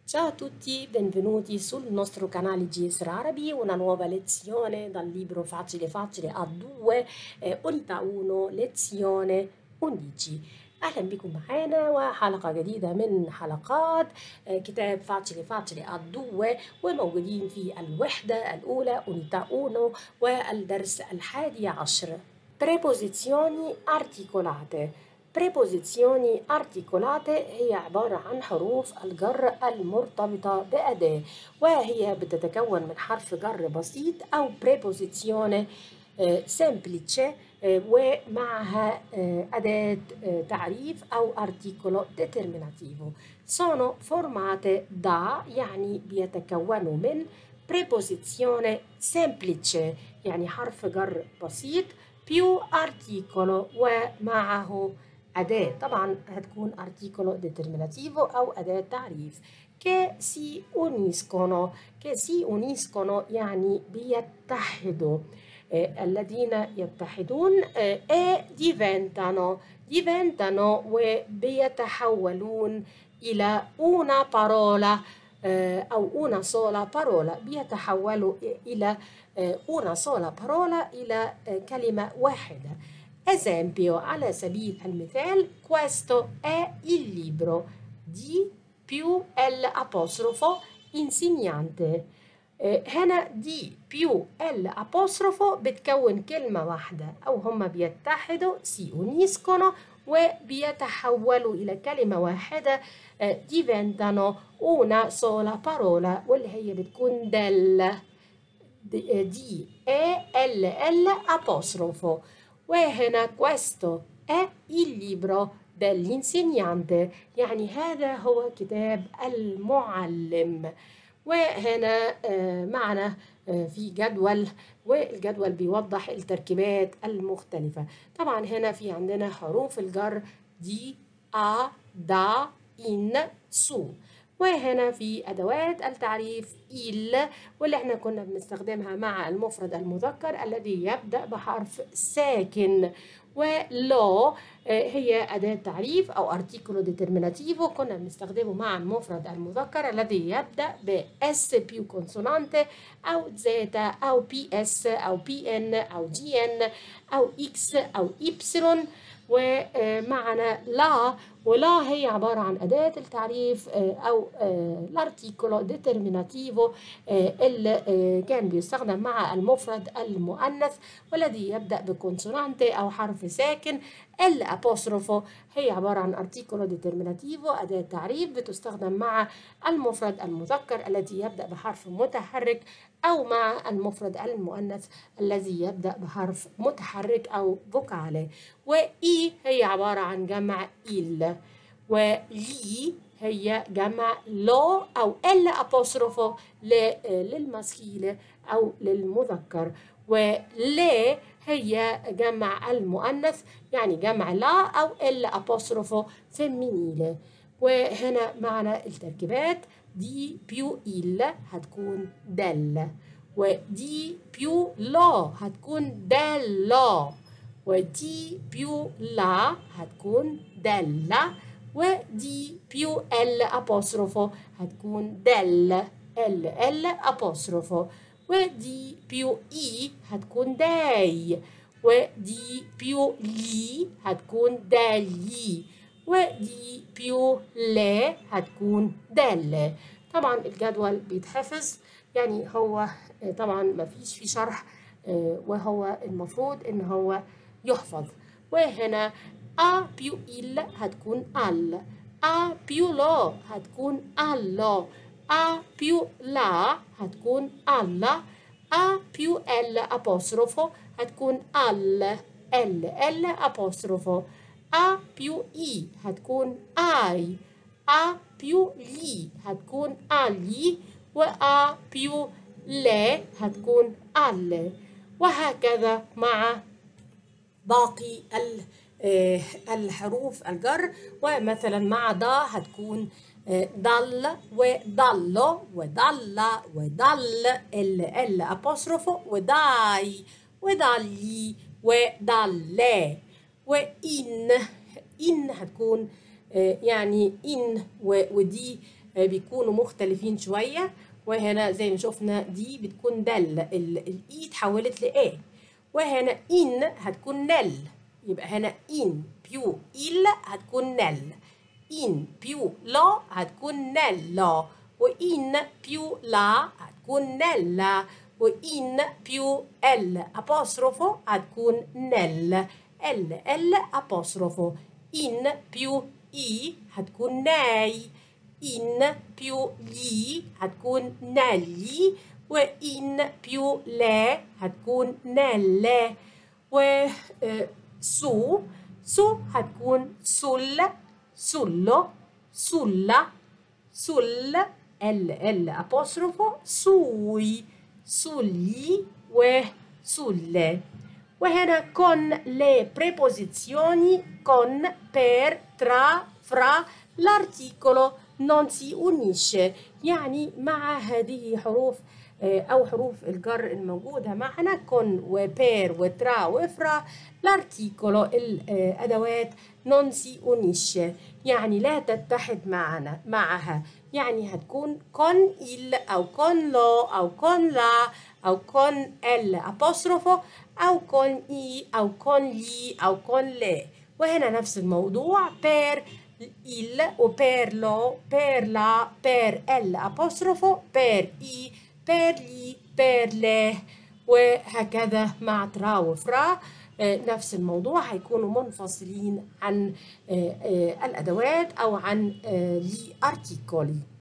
Ciao a tutti, benvenuti sul nostro canale GS Arabi, una nuova lezione dal libro Facile Facile a 2, eh, unità 1, lezione 11. أهلا بكم معانا وحلقة جديدة من حلقات آه، كتاب فاعل فاعل الدو وموجودين في الوحدة الأولى أونيتا أونو والدرس الحادي عشر preposizioni articolate preposizioni articolate هي عبارة عن حروف الجر المرتبطة بأداة وهي بتتكون من حرف جر بسيط أو preposizione آه، semplice آه، ومعها آه، أداة آه، تعريف أو articolo determinativo sono formate da يعني بيتكونوا من preposizione semplice يعني حرف جر بسيط più articolo ومعه أداة طبعا هتكون articolo determinativo أو أداة تعريف che si uniscono che si uniscono يعني بيتحدوا eh, الذين يتحدون eh, e diventano diventano وبيتحولون إلى una parola eh, أو una sola parola بيتحولوا إلى eh, una sola parola إلى eh, كلمة واحدة esempio على سبيل المثال questo è il libro di più L apostrofo insegnante آه، هنا دي بيو ال apostrofo بتكون كلمة واحدة أو هما بيتحدوا سي uniscono وبيتحولوا إلى كلمة واحدة آه، diventano una sola parola واللي هي بتكون del دي دي e l l apostrofo وهنا questo è il libro dell'insegnante يعني هذا هو كتاب المعلم وهنا آه، معنا آه، في جدول والجدول بيوضح التركيبات المختلفة طبعا هنا في عندنا حروف الجر دي أ دا إن سو وهنا في أدوات التعريف إل واللي احنا كنا بنستخدمها مع المفرد المذكر الذي يبدأ بحرف ساكن ولو آه، هي أداة تعريف أو articolo determinativo كنا بنستخدمه مع المفرد المذكر الذي يبدأ ب S più consonante أو زيتا أو بي اس أو بي ان أو جي ان أو إكس أو إبسلون ومعنا لا ولا هي عبارة عن أداة التعريف آه، أو الارتيكولو ديترميناتيفو اللي آه، كان بيستخدم مع المفرد المؤنث والذي يبدأ بكونسونانتي أو حرف ساكن الأبوستروفو هي عبارة عن articolo determinativo أداة تعريف بتستخدم مع المفرد المذكر الذي يبدأ بحرف متحرك أو مع المفرد المؤنث الذي يبدأ بحرف متحرك أو فوكالي وإي هي عبارة عن جمع إل ولي هي جمع لو أو ال أبوستروفو للمسكيل أو للمذكر ولي هي جمع المؤنث يعني جمع لا أو ال أبوستروفو فيمينيل وهنا معنا التركيبات دي بيو إل هتكون دل ودي بيو لا هتكون دلا ودي بيو لا هتكون دلا ودي بيو ال أبوستروفو هتكون دل ال ال أبوستروفو ودي بيو إي هتكون داي ودي بيو لي هتكون دالي ودي بيو لا هتكون دالة طبعا الجدول بيتحفظ يعني هو آه، طبعا ما فيش فيه شرح آه، وهو المفروض ان هو يحفظ وهنا a بيو il هتكون al a بيو لا هتكون allo a بيو لا هتكون alla a بيو ال apostrofo هتكون al ال ال apostrofo a بيو اي هتكون اي a بيو لي هتكون الي و a بيو لا هتكون ال وهكذا مع باقي ال- آه، الحروف الجر ومثلا مع ضا هتكون آه، ضل وضل وضل وضل ال ال apostrophe وداي وضلي وضلا وإن إن هتكون آه، يعني إن و- ودي آه، بيكونوا مختلفين شوية وهنا زي ما شفنا دي بتكون دل ال- الاي اتحولت لايه وهنا ان هتكون نل يبقى هنا ان بيو إل هتكون نل إن بيو لا هتكون نلا وإن بيو لا هتكون نلا وإن بيو ال أبوستروفو هتكون نل ال ال أبوستروفو إن بيو إي هتكون ناي إن بيو لي هتكون نالي وإن بيو لا هتكون نالا و آه، سو سو هتكون سل سلو سلا سل ال ال أبوستروفو سوي سولي وسل وهنا con le preposizioni con, per, tra, fra l'articolo non si unisce يعني مع هذه حروف آه، أو حروف الجر الموجودة معنا كون وبير وترا وفرا الارتيكولو الأدوات non si unisce يعني لا تتحد معنا معها يعني هتكون con il أو con lo أو con la أو con ال أبوستروفو أو con i أو con li أو con le وهنا نفس الموضوع per il o per lo per la per l apostrofo per i per gli per le وهكذا مع ترا وفرا آه، نفس الموضوع هيكونوا منفصلين عن آه، آه، الأدوات أو عن لي أرتيكولي